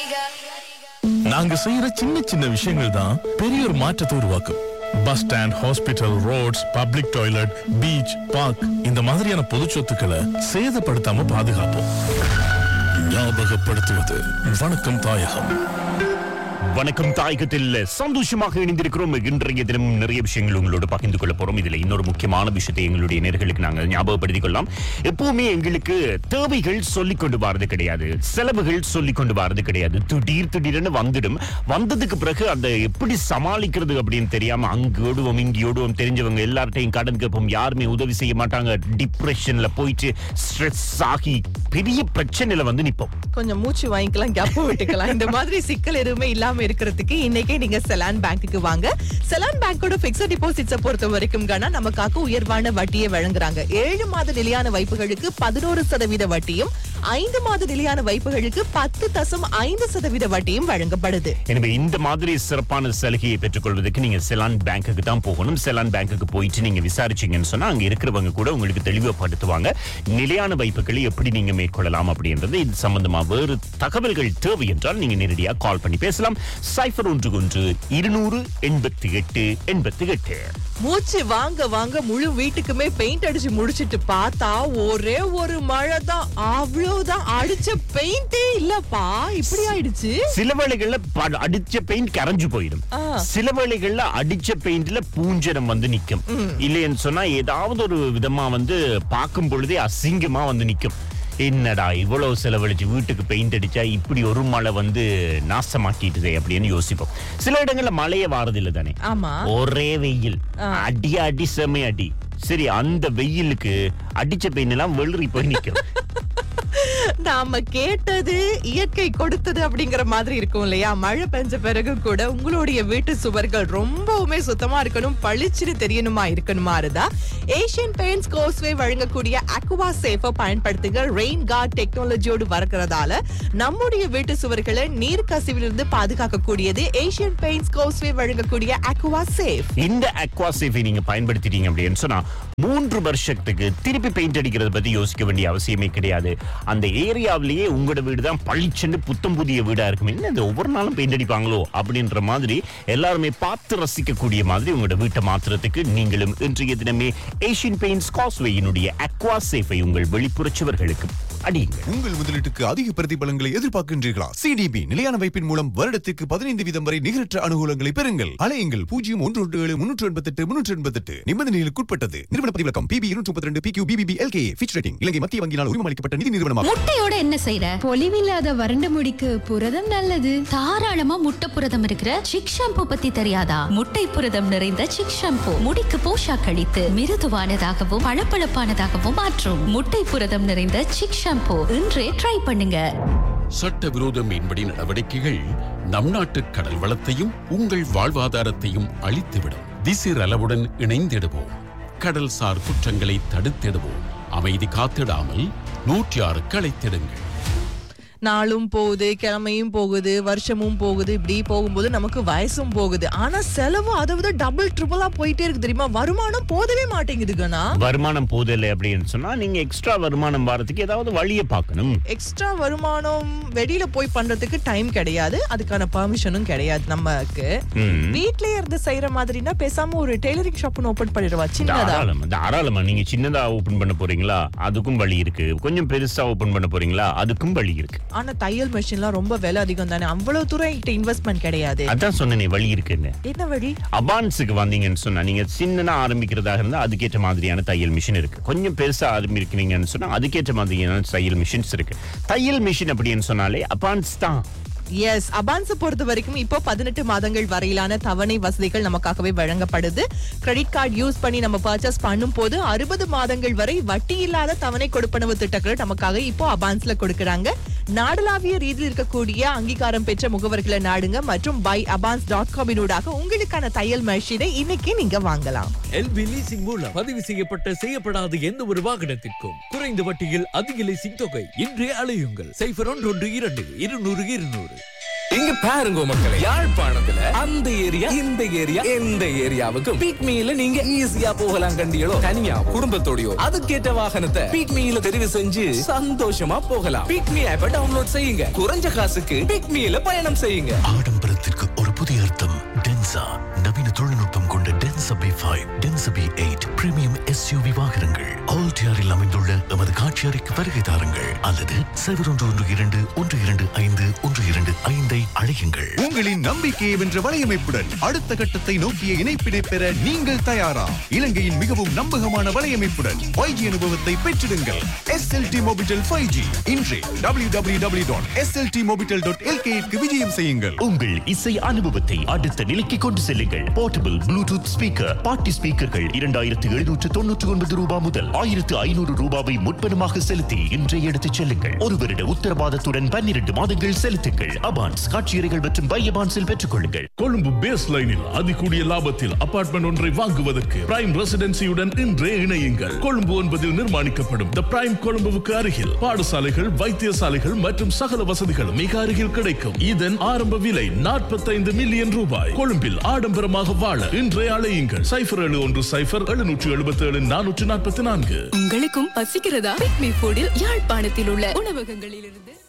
நாங்க செய்யற சின்ன சின்ன விஷயங்கள் தான் பெரிய ஒரு மாற்றத்தை உருவாக்கும் bus stand hospital roads public toilet beach park இந்த மாதிரியான பொது சொத்துக்களை சேதப்படுத்தாம பாதுகாப்போம் ஞாபகப்படுத்துவது வணக்கம் தாயகம் வணக்கம் தாயகத்தில் சந்தோஷமாக இணைந்திருக்கிறோம் இன்றைய தினம் நிறைய விஷயங்கள் உங்களோட பகிர்ந்து கொள்ள போறோம் இதுல இன்னொரு முக்கியமான விஷயத்தை எங்களுடைய நேர்களுக்கு நாங்கள் ஞாபகப்படுத்திக் கொள்ளலாம் எப்பவுமே எங்களுக்கு தேவைகள் சொல்லிக் கொண்டு வரது கிடையாது செலவுகள் சொல்லிக் கொண்டு வரது கிடையாது திடீர் திடீர்னு வந்துடும் வந்ததுக்கு பிறகு அதை எப்படி சமாளிக்கிறது அப்படின்னு தெரியாம அங்கு ஓடுவோம் இங்கு ஓடுவோம் தெரிஞ்சவங்க எல்லார்ட்டையும் கடன் கேட்போம் யாருமே உதவி செய்ய மாட்டாங்க டிப்ரெஷன்ல போயிட்டு ஸ்ட்ரெஸ் ஆகி பெரிய பிரச்சனையில வந்து நிப்போம் கொஞ்சம் மூச்சு வாங்கிக்கலாம் கேப் விட்டுக்கலாம் இந்த மாதிரி சிக்கல் எதுவுமே இல்லாம இருக்கிறதுக்கு இன்னைக்கே நீங்க செலான் பேங்க்குக்கு வாங்க செலான் பேங்கோட பிக்ஸட் டிபாசிட்ஸ பொறுத்த வரைக்கும் கனா நமக்காக உயர்வான வட்டியை வழங்குறாங்க ஏழு மாத நிலையான வைப்புகளுக்கு பதினோரு சதவீத வட்டியும் ஐந்து மாத நிலையான வைப்புகளுக்கு பத்து தசம் ஐந்து சதவீத வட்டியும் வழங்கப்படுது எனவே இந்த மாதிரி சிறப்பான சலுகையை பெற்றுக்கொள்வதற்கு நீங்க செலான் பேங்க்குக்கு தான் போகணும் செலான் பேங்க்குக்கு போயிட்டு நீங்க விசாரிச்சீங்கன்னு சொன்னா அங்க இருக்கிறவங்க கூட உங்களுக்கு தெளிவுபடுத்துவாங்க நிலையான வைப்புகளை எப்படி நீங்க மேற்கொள்ளலாம் அப்படின்றது இது சம்பந்தமா வேறு தகவல்கள் தேவை என்றால் நீங்க நேரடியாக கால் பண்ணி பேசலாம் சைபர் ஒன்று ஒன்று இருநூறு எண்பத்தி எட்டு எண்பத்தி எட்டு மூச்சு வாங்க வாங்க முழு வீட்டுக்குமே பெயிண்ட் அடிச்சு முடிச்சிட்டு பார்த்தா ஒரே ஒரு மழை தான் அவ்வளவுதான் அடிச்ச பெயிண்டே இல்லப்பா இப்படி ஆயிடுச்சு சில வேளைகள்ல ப- அடிச்ச பெயிண்ட் கரைஞ்சு போயிடும் ஆ. சில வேளைகள்ல அடிச்ச பெயிண்ட்ல பூஞ்சரம் வந்து நிக்கும் இல்லைன்னு சொன்னா ஏதாவது ஒரு விதமா வந்து பார்க்கும் பொழுதே அசிங்கமா வந்து நிக்கும் என்னடா இவ்வளவு செலவழிச்சு வீட்டுக்கு பெயிண்ட் அடிச்சா இப்படி ஒரு மழை வந்து நாசமாக்கிட்டுதே அப்படின்னு யோசிப்போம் சில இடங்கள்ல மழையே வாரதில்லை தானே ஆமா ஒரே வெயில் அடி அடி செமை அடி சரி அந்த வெயிலுக்கு அடிச்ச பெயிண்ட் எல்லாம் வெள்ளரி போய் நிக்கும் நாம கேட்டது இயற்கை கொடுத்தது அப்படிங்கிற மாதிரி இருக்கும் இல்லையா மழை பெஞ்ச பிறகு கூட உங்களுடைய வீட்டு சுவர்கள் ரொம்பவுமே சுத்தமா இருக்கணும் பளிச்சுன்னு தெரியணுமா இருக்கணுமா இருந்தா ஏசியன் பெயிண்ட்ஸ் கோஸ்வே வழங்கக்கூடிய அக்வா சேஃபை பயன்படுத்துங்க ரெயின் கார்ட் டெக்னாலஜியோடு வரக்கிறதால நம்முடைய வீட்டு சுவர்களை நீர் கசிவிலிருந்து பாதுகாக்கக்கூடியது ஏசியன் பெயிண்ட்ஸ் கோஸ்வே வழங்கக்கூடிய அக்வா சேஃப் இந்த அக்வா சேஃபை நீங்க பயன்படுத்திட்டீங்க அப்படின்னு சொன்னா மூன்று வருஷத்துக்கு திருப்பி பெயிண்ட் அடிக்கிறத பத்தி யோசிக்க வேண்டிய அவசியமே கிடையாது அந்த ஏரியாவிலேயே உங்களோட வீடு தான் பளிச்சுன்னு புத்தம் புதிய வீடா இருக்கும் என்ன இது ஒவ்வொரு நாளும் பெயிண்ட் அடிப்பாங்களோ அப்படின்ற மாதிரி எல்லாருமே பார்த்து ரசிக்கக்கூடிய மாதிரி உங்களோட வீட்டை மாத்துறதுக்கு நீங்களும் இன்றைய தினமே ஏஷியன் பெயிண்ட்ஸ் காஸ்வேயினுடைய அக்வா சேஃபை உங்கள் வெளிப்புற சுவர்களுக்கு அடியுங்கள் உங்கள் முதலீட்டுக்கு அதிக பிரதிபலங்களை எதிர்பார்க்கின்றீர்களா சிடிபி நிலையான வைப்பின் மூலம் வருடத்திற்கு பதினைந்து வீதம் வரை நிகரற்ற அனுகூலங்களை பெறுங்கள் அலையுங்கள் பூஜ்ஜியம் ஒன்று ஒன்று ஏழு முன்னூற்று எண்பத்தெட்டு முன்னூற்று எண்பத்தெட்டு நிபந்தனைகளுக்குட்பட்டது நிறுவன பதிவிலக்கம் பிபி இருநூற்றி முப்பத்தி ரெண்டு PQ BBB LK Fitch rating இலங்கை மத்திய வங்கியினால் உரிமம் அளிக்கப்பட்ட நிதி நிறுவனமாகும் முட்டையோட என்ன செய்யற பொலிவில்லாத வறண்ட முடிக்கு புரதம் நல்லது தாராளமா முட்டை புரதம் இருக்கிற சிக் ஷாம்பு பத்தி தெரியாதா முட்டை புரதம் நிறைந்த சிக் ஷாம்பு முடிக்கு போஷா கழித்து மிருதுவானதாகவும் பளபளப்பானதாகவும் மாற்றும் முட்டை புரதம் நிறைந்த சிக் ஷாம்பு இன்றே ட்ரை பண்ணுங்க சட்டவிரோத மீன்பிடி நடவடிக்கைகள் நம் நாட்டு கடல் வளத்தையும் உங்கள் வாழ்வாதாரத்தையும் அழித்துவிடும் திசிர் அளவுடன் இணைந்திடுவோம் கடல்சார் குற்றங்களை தடுத்திடுவோம் அமைதி காத்திடாமல் நூற்றி ஆறுக்கு அழைத்திடுங்கள் நாளும் போகுது கிழமையும் போகுது வருஷமும் போகுது இப்படி போகும்போது நமக்கு வயசும் போகுது ஆனா செலவு அதை விட டபுள் ட்ரிபிளா போயிட்டே இருக்கு தெரியுமா வருமானம் போதவே மாட்டேங்குது கண்ணா வருமானம் போதில்லை அப்படின்னு சொன்னா நீங்க எக்ஸ்ட்ரா வருமானம் வரதுக்கு ஏதாவது வழியை பார்க்கணும் எக்ஸ்ட்ரா வருமானம் வெளியில போய் பண்றதுக்கு டைம் கிடையாது அதுக்கான பர்மிஷனும் கிடையாது நமக்கு ம். வீட்லயே இருந்து செய்யற மாதிரினா பேசாம ஒரு டெய்லரிங் ஷாப் ஓபன் பண்ணிடுவா சின்னதா தாராளமா தாராளமா நீங்க சின்னதா ஓபன் பண்ண போறீங்களா அதுக்கும் வழி இருக்கு கொஞ்சம் பெருசா ஓபன் பண்ண போறீங்களா அதுக்கும் வழி இருக்கு ஆனா தையல் மிஷின்லாம் ரொம்ப விலை அதிகம் தானே அவ்வளவு தூரம் என்கிட்ட இன்வெஸ்ட்மெண்ட் கிடையாது அதான் சொன்னேனே வழி இருக்குன்னு என்ன வழி அபான்ஸுக்கு வந்தீங்கன்னு சொன்னா நீங்க சின்னதா ஆரம்பிக்கிறதாக இருந்தா அதுக்கேற்ற மாதிரியான தையல் மிஷின் இருக்கு கொஞ்சம் பெருசா ஆரம்பிக்கிறீங்கன்னு சொன்னா அதுக்கேற்ற மாதிரியான தையல் மிஷின்ஸ் இருக்கு தையல் மிஷின் அப்படின்னு சொன்னாலே அபான்ஸ் தான் எஸ் அபான்ஸை பொறுத்த வரைக்கும் இப்போ பதினெட்டு மாதங்கள் வரையிலான தவணை வசதிகள் நமக்காகவே வழங்கப்படுது கிரெடிட் கார்டு யூஸ் பண்ணி நம்ம பர்ச்சேஸ் பண்ணும் போது அறுபது மாதங்கள் வரை வட்டி இல்லாத தவணை கொடுப்பனவு திட்டங்களை நமக்காக இப்போ அபான்ஸ்ல கொடுக்கறாங்க நாடளாவிய ரீதியில் இருக்கக்கூடிய அங்கீகாரம் பெற்ற முகவர்களை நாடுங்க மற்றும் பை அபான்ஸ் டாட் காமினூடாக உங்களுக்கான தையல் மெஷினை இன்னைக்கு நீங்க வாங்கலாம் எல்பி லீசிங் மூலம் பதிவு செய்யப்பட்ட செய்யப்படாத எந்த ஒரு வாகனத்திற்கும் குறைந்த வட்டியில் அதிக லீசிங் தொகை இன்றே அழையுங்கள் சைபர் ஒன்று ஒன்று இரண்டு இருநூறு இருநூறு இங்க இங்க பாருங்க மக்களே யாழ்ப்பாணத்துல அந்த ஏரியா இந்த ஏரியா எந்த ஏரியாவுக்கும் பிக்மியில நீங்க ஈஸியா போகலாம் கண்டியலோ தனியா குடும்பத்தோடயோ அதுக்கேற்ற வாகனத்தை பிக்மியில தெரிவு செஞ்சு சந்தோஷமா போகலாம் பிக்மி ஆப்பை டவுன்லோட் செய்யுங்க குறைஞ்ச காசுக்கு பிக்மியில பயணம் செய்யுங்க ஆடம்பரத்திற்கு ஒரு புதிய அர்த்தம் டென்சா நவீன தொழில்நுட்பம் கொண்ட Denza B five Denza B eight premium SUV வாகனங்கள் ஆல்டியாரில் அமைந்துள்ள எமது காட்சி அறைக்கு வருகை தாருங்கள் அல்லது சைபர் ஒன்று ஒன்று இரண்டு ஒன்று இரண்டு ஐந்து ஒன்று இரண்டு ஐந்தை அழையுங்கள் உங்களின் நம்பிக்கையை வென்ற வலையமைப்புடன் அடுத்த கட்டத்தை நோக்கிய இணைப்பினை பெற நீங்கள் தயாரா இலங்கையின் மிகவும் நம்பகமான வலையமைப்புடன் 5G அனுபவத்தை பெற்றிடுங்கள் எஸ்எல்டி மொபிட்டல் ஃபைவ் ஜி இன்றே W W W dot SLT Mobitel dot எல்கேக்கு விஜயம் செய்யுங்கள் உங்கள் இசை அனுபவத்தை அடுத்த நிலைக்கு கொண்டு செல்லுங்கள் போர்ட்டபிள் ப்ளூடூத் ஸ்பீக்கர் பார்ட்டி ஸ்பீக்கர்கள் இரண்டாயிரத்து எழுநூற்று தொண்ணூற்று ஒன்பது ரூபாய் முதல் ஆயிரத்து ஐநூறு ரூபாவை முற்பணமாக செலுத்தி இன்றை எடுத்துச் செல்லுங்கள் ஒரு வருட உத்தரவாதத்துடன் பன்னிரண்டு மாதங்கள் செலுத்துங்கள் அபான்ஸ் காட்சியறைகள் மற்றும் பை அபான்ஸில் பெற்றுக் கொள்ளுங்கள் கொழும்பு பேஸ் லைனில் அதிகூடிய லாபத்தில் அபார்ட்மெண்ட் ஒன்றை வாங்குவதற்கு பிரைம் ரெசிடென்சியுடன் இன்றே இணையுங்கள் கொழும்பு ஒன்பதில் நிர்மாணிக்கப்படும் த பிரைம் கொழும்புவுக்கு அருகில் பாடசாலைகள் வைத்தியசாலைகள் மற்றும் சகல வசதிகள் மிக அருகில் கிடைக்கும் இதன் ஆரம்ப விலை நாற்பத்தைந்து மில்லியன் ரூபாய் கொழும்பில் ஆடம்பரமாக வாழ இன்றே அழையுங்கள் சைபர் ஏழு ஒன்று சைபர் எழுநூற்று எழுபத்தி ஏழு நானூற்று நாற்பத்தி நான்கு உங்களுக்கும் பசிக்கிறதா பிக்மி ஃபுடில் யாழ்ப்பாணத்தில் உள்ள உணவகங்களிலிருந்து